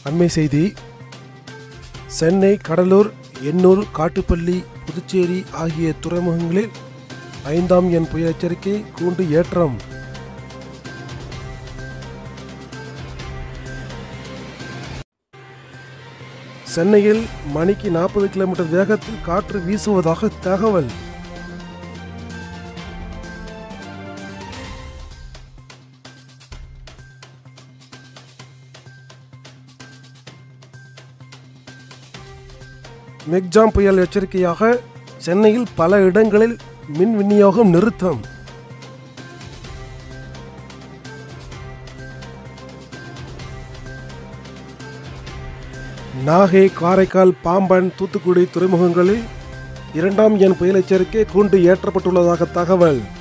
அண்மை செய்தி சென்னை கடலூர் எண்ணூர் காட்டுப்பள்ளி புதுச்சேரி ஆகிய துறைமுகங்களில் ஐந்தாம் எண் புயல் எச்சரிக்கை கூண்டு ஏற்றம் சென்னையில் மணிக்கு நாற்பது கிலோமீட்டர் வேகத்தில் காற்று வீசுவதாக தகவல் மெக்ஜாம் புயல் எச்சரிக்கையாக சென்னையில் பல இடங்களில் மின் விநியோகம் நிறுத்தம் நாகை காரைக்கால் பாம்பன் தூத்துக்குடி துறைமுகங்களில் இரண்டாம் எண் புயல் எச்சரிக்கை கூண்டு ஏற்றப்பட்டுள்ளதாக தகவல்